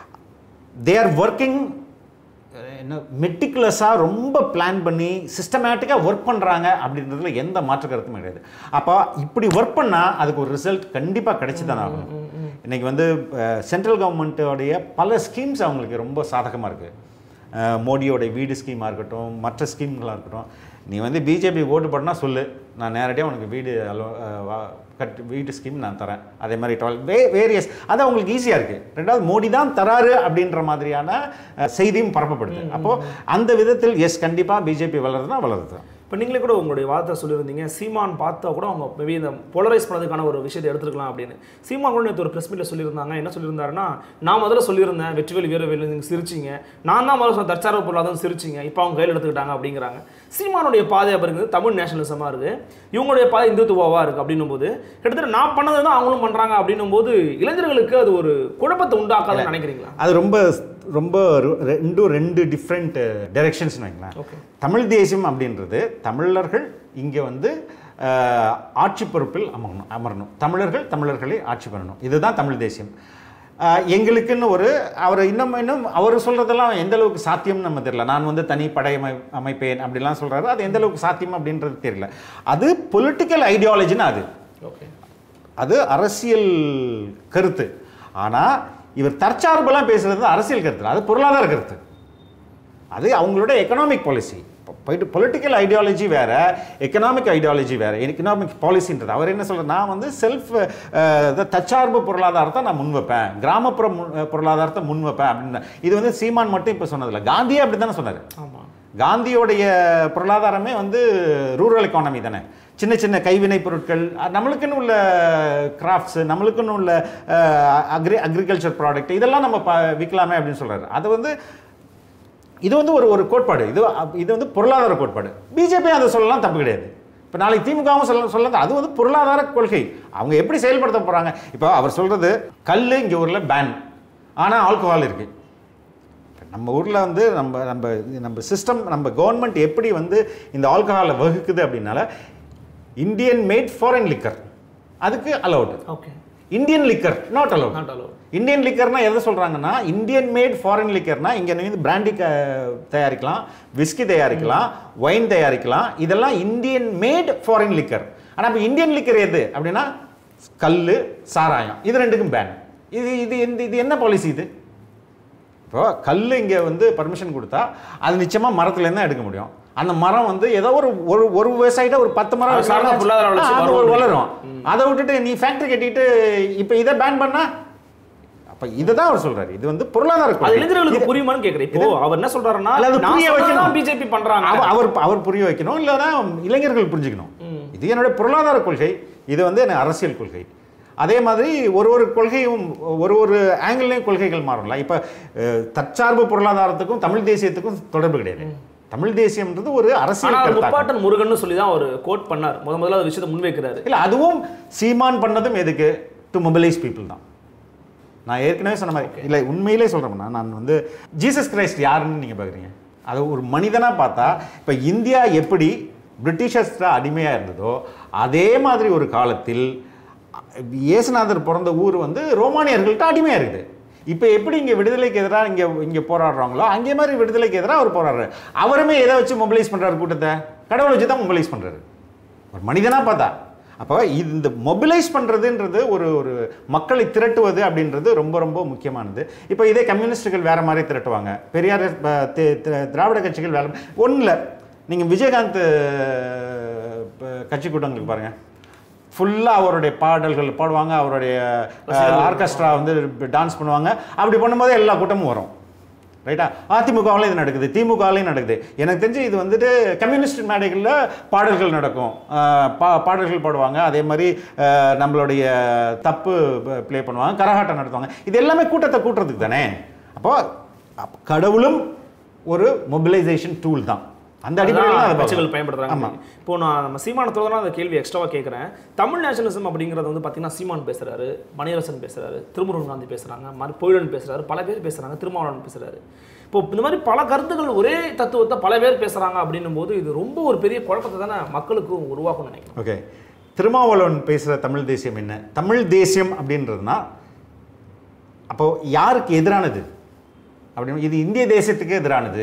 தே ஆர் ஒர்க்கிங் என்ன மெட்டிகுலஸாக ரொம்ப பிளான் பண்ணி சிஸ்டமேட்டிக்காக ஒர்க் பண்ணுறாங்க அப்படின்றதுல எந்த மாற்று கருத்தும் கிடையாது அப்போ இப்படி ஒர்க் பண்ணால் அதுக்கு ஒரு ரிசல்ட் கண்டிப்பாக கிடைச்சி தானே ஆகணும் இன்னைக்கு வந்து சென்ட்ரல் கவர்மெண்ட்டோடைய பல ஸ்கீம்ஸ் அவங்களுக்கு ரொம்ப சாதகமாக இருக்குது மோடியோட வீடு ஸ்கீமாக இருக்கட்டும் மற்ற ஸ்கீம்களாக இருக்கட்டும் நீ வந்து பிஜேபி ஓட்டு போட்டனா சொல்லு நான் நேரடியாக உனக்கு வீடு அலோ அஹ், வா- கட் வீட்டு ஸ்கீம் நான் தரேன் அதே மாதிரி டுவெல் வே வேரியஸ் அது அவங்களுக்கு ஈஸியாக இருக்குது ரெண்டாவது மோடி தான் தராரு அப்படின்ற மாதிரியான அஹ், செய்தியும் பரப்பப்படுது அப்போது அந்த விதத்தில் எஸ் கண்டிப்பாக பிஜேபி வளருதுன்னா வளருது இப்போ நீங்களே கூட உங்களுடைய வார்த்தை சொல்லியிருந்தீங்க சீமான் பார்த்தா கூட அவங்க மேபி இந்த போலரைஸ் பண்ணதுக்கான ஒரு விஷயத்தை எடுத்துருக்கலாம் அப்படின்னு சீமான் கூட நேற்று ஒரு ப்ரெஸ் மீட்டில் சொல்லியிருந்தாங்க என்ன சொல்லியிருந்தாருன்னா நான் முதல்ல சொல்லியிருந்தேன் வெற்றிவேல் வீரவேல் நீங்கள் சிரிச்சிங்க நான் தான் முதல்ல சொன்ன தற்சார்பு பொருளாதாரம் சிரிச்சிங்க இப்போ அவங்க கையில் எடுத்துக்கிட்டாங்க அப்படிங்கிறாங்க சீமானுடைய பாதை அப்படிங்கிறது தமிழ் நேஷனலிசமாக இருக்குது இவங்களுடைய பாதை இந்துத்துவாவாக இருக்குது அப்படின்னும் போது கிட்டத்தட்ட நான் பண்ணதை தான் அவங்களும் பண்ணுறாங்க அப்படின்னும் போது இளைஞர்களுக்கு அது ஒரு குழப்பத்தை உண்டாக்காதுன்னு நினைக்கிறீங்களா அது ரொம்ப ரொம்ப ரு- ரெண்டும் ரெண்டு டிஃப்ரெண்ட் டைரெக்ஷன்ஸ் வைங்களேன் ஓகே தமிழ் தேசியம் அப்படின்றது தமிழர்கள் இங்கே வந்து அஹ், ஆட்சி பொறுப்பில் அமரணும் அமரணும் தமிழர்கள் தமிழர்களை ஆட்சி பண்ணணும் இதுதான் தமிழ் தேசியம் அஹ், எங்களுக்குன்னு ஒரு அவர் இன்னும் இன்னும் அவர் சொல்கிறதெல்லாம் எந்த அளவுக்கு சாத்தியம்னு நம்ம தெரியல நான் வந்து தனி படை அமை அமைப்பேன் அப்படிலாம் சொல்கிறாரு அது எந்த அளவுக்கு சாத்தியம் அப்படின்றது தெரியல அது பொலிட்டிக்கல் ஐடியாலஜின்னு அது ஓகே அது அரசியல் கருத்து ஆனால் இவர் தற்சார்பெல்லாம் பேசுறது அரசியல் கருத்து இல்ல, அது பொருளாதார கருத்து அது அவங்களோட எக்கனாமிக் பாலிசி போயிட்டு பொலிட்டிக்கல் ஐடியாலஜி வேற எக்கனாமிக் ஐடியாலஜி வேற எக்கனாமிக் பாலிசின்றது அவர் என்ன சொல்றாரு நான் வந்து செல்ஃப் தற்சார்பு பொருளாதாரத்தை நான் முன்வைப்பேன் கிராமப்புற முன் பொருளாதாரத்தை முன்வைப்பேன் அப்படின்னு இது வந்து சீமான் மட்டும் இப்போ சொன்னதில்ல காந்தியே அப்படி தானே சொன்னார் ஆமாம் காந்தியோடைய பொருளாதாரமே வந்து ரூரல் எக்கானமி தானே சின்ன சின்ன கைவினை பொருட்கள் அஹ், நம்மளுக்குன்னு உள்ள கிராஃப்ட்ஸ் நம்மளுக்குன்னு உள்ள அக்ரி அக்ரிகல்ச்சர் ப்ராடக்ட் இதெல்லாம் நம்ம ப விற்கலாமே அப்படின்னு சொல்றாரு அது வந்து இது வந்து ஒரு ஒரு கோட்பாடு இது அப்- இது வந்து பொருளாதார கோட்பாடு பிஜேபி அதை சொல்லலாம் தப்பு கிடையாது இப்போ நாளைக்கு திமுகவும் சொல்ல சொல்லலாம் அது வந்து பொருளாதார கொள்கை அவங்க எப்படி செயல்படுத்த போகிறாங்க இப்போ அவர் சொல்கிறது கல் இங்கே ஊரில் பேன் ஆனால் ஆல்கஹால் இருக்குது நம்ம ஊரில் வந்து நம்ம நம்ம நம்ம சிஸ்டம் நம்ம கவர்மெண்ட் எப்படி வந்து இந்த ஆல்கஹாலை வகுக்குது அப்படின்னால இந்தியன் மேட் ஃபாரின் லிக்கர் அதுக்கு allowed okay Indian liquor not allowed not allow Indian லிக்கர்னா எதை சொல்றாங்கன்னா இந்தியன் மேட் ஃபாரின் லிக்கர்னா இங்க வந்து பிராண்டி தயாரிக்கலாம் விஸ்கி தயாரிக்கலாம் ஒயின் தயாரிக்கலாம் இதெல்லாம் இந்தியன் மேட் ஃபாரின் லிக்கர் ஆனா இப்போ இந்தியன் லிக்கர் எது அப்படின்னா கல்லு சாராயம் இது ரெண்டுக்கும் பேன் இது இது இந்த இது என்ன பாலிசி இது இப்போ கல் இங்கே வந்து பர்மிஷன் கொடுத்தா அது நிச்சயமாக மரத்துலேருந்து தான் எடுக்க முடியும் அந்த மரம் வந்து ஏதோ ஒரு ஒரு ஒரு விவசாயிட்ட ஒரு பத்து மரம் அது சார்ந்த வைக்கிறாங்க. பொருளாதார வளர்ச்சி ஆ, அது வரும். ஒரு வளரும் அதை விட்டுட்டு நீ ஃபேக்டரி கட்டிட்டு இப்போ இதை பேன் பண்ணா அப்ப இதை தான் அவர் சொல்றாரு இது வந்து பொருளாதார அது கொள்கை. இளைஞர்களுக்கு புரியுமான்னு கேக்குறேன் இப்போ அவர் என்ன சொல்றாருன்னா அல்ல, அது நான் புரிய சொல்றதுதான் வைக்கணும். பிஜேபி பண்றாங்க அவ- அவர் அவர் புரிய வைக்கணும் இல்லைன்னா இளைஞர்கள் புரிஞ்சுக்கணும் இது என்னுடைய பொருளாதார கொள்கை இது வந்து எனக்கு அரசியல் கொள்கை அதே மாதிரி ஒரு ஒரு கொள்கையும் ஒரு ஒரு ஆங்கிள்லையும் கொள்கைகள் மாறும்ல இப்போ அஹ், தற்சார்பு பொருளாதாரத்துக்கும் தமிழ் தேசியத்துக்கும் தொடர்பு கிடையாது தமிழ் தேசியம்ன்றது ஒரு ஆனா அரசியல் அவர் கருத்தாக்கம். முப்பாட்டன் முருகன் சொல்லி தான் அவர் கோட் பண்ணார் முத முதல்ல அந்த விஷயத்தை முன்வைக்கிறாரு இல்ல அதுவும் சீமான் பண்ணதும் எதுக்கு டு மொபிலைஸ் பீப்புள் தான் நான் ஏற்கனவே சொன்ன மாதிரி இல்லை உண்மையிலே சொல்கிறேன்னா நான் வந்து ஜீசஸ் கிரைஸ்ட் யாருன்னு நீங்கள் பார்க்குறீங்க அது ஒரு மனிதனாக பார்த்தா இப்போ இந்தியா எப்படி பிரிட்டிஷர்ஸ்ட அடிமையாக இருந்ததோ அதே மாதிரி ஒரு காலத்தில் இயேசுநாதர் பிறந்த ஊர் வந்து ரோமானியர்கள்ட்ட அடிமையாக இருக்குது இப்போ எப்படி இங்கே விடுதலைக்கு எதிராக இங்கே இங்கே போராடுறாங்களோ அங்கே மாதிரி விடுதலைக்கு எதிராக அவர் போராடுறாரு அவருமே எதை வச்சு மொபிலைஸ் பண்ணுறாரு கூட்டத்தை கடவுளை வச்சு தான் மொபிலைஸ் பண்ணுறாரு ஒரு மனிதனாக பார்த்தா அப்போ இது இந்த மொபிலைஸ் பண்ணுறதுன்றது ஒரு ஒரு மக்களை திரட்டுவது அப்படின்றது ரொம்ப ரொம்ப முக்கியமானது இப்போ இதே கம்யூனிஸ்டுகள் வேற மாதிரி திரட்டுவாங்க பெரியார் ப- தி- தி- திராவிட கட்சிகள் வேற ஒன்றும் இல்லை நீங்கள் விஜயகாந்த் அஹ், ப- கட்சி கூட்டங்களுக்கு பாருங்கள் ஃபுல்லாக அவருடைய பாடல்கள் பாடுவாங்க அவருடைய ஆர்கெஸ்ட்ரா வந்து டான்ஸ் பண்ணுவாங்க அப்படி பண்ணும்போது எல்லா கூட்டமும் வரும் ரைட்டா அதிமுகவில் இது நடக்குது திமுகவிலையும் நடக்குது எனக்கு தெரிஞ்சு இது வந்துட்டு கம்யூனிஸ்ட் மேடைகளில் பாடல்கள் நடக்கும் அஹ் பா பாடல்கள் பாடுவாங்க அதே மாதிரி அஹ் நம்மளுடைய தப்பு ப்ளே பண்ணுவாங்க கரகாட்டம் நடத்துவாங்க இது எல்லாமே கூட்டத்தை கூட்டுறதுக்கு தானே அப்போ அப்ப கடவுளும் ஒரு மொபிலைசேஷன் டூல் தான் அந்த அடிப்படையில் தான் அதை கட்சிகள் பார்க்கணும். பயன்படுத்துறாங்க ஆமா. இப்போ நான் நம்ம சீமானத்தோட தான் அந்த கேள்வி எக்ஸ்ட்ராவா கேட்குறேன் தமிழ் நேஷனலிசம் அப்படிங்கிறது வந்து பார்த்தீங்கன்னா சீமான் பேசுறாரு மணியரசன் பேசுறாரு திருமுருகன் காந்தி பேசுறாங்க மாதிரி பொயிலன் பேசுறாரு பல பேர் பேசுறாங்க திருமாவளவன் பேசுறாரு இப்போ இந்த மாதிரி பல கருத்துக்கள் ஒரே தத்துவத்தை பல பேர் பேசுறாங்க அப்படின்னும் போது இது ரொம்ப ஒரு பெரிய குழப்பத்தை தானே மக்களுக்கு உருவாக்கும்னு நினைக்கிறேன் ஓகே திருமாவளவன் பேசுகிற தமிழ் தேசியம் என்ன தமிழ் தேசியம் அப்படின்றதுனா அப்போ யாருக்கு எதிரானது அப்படின்னு இது இந்திய தேசத்துக்கு எதிரானது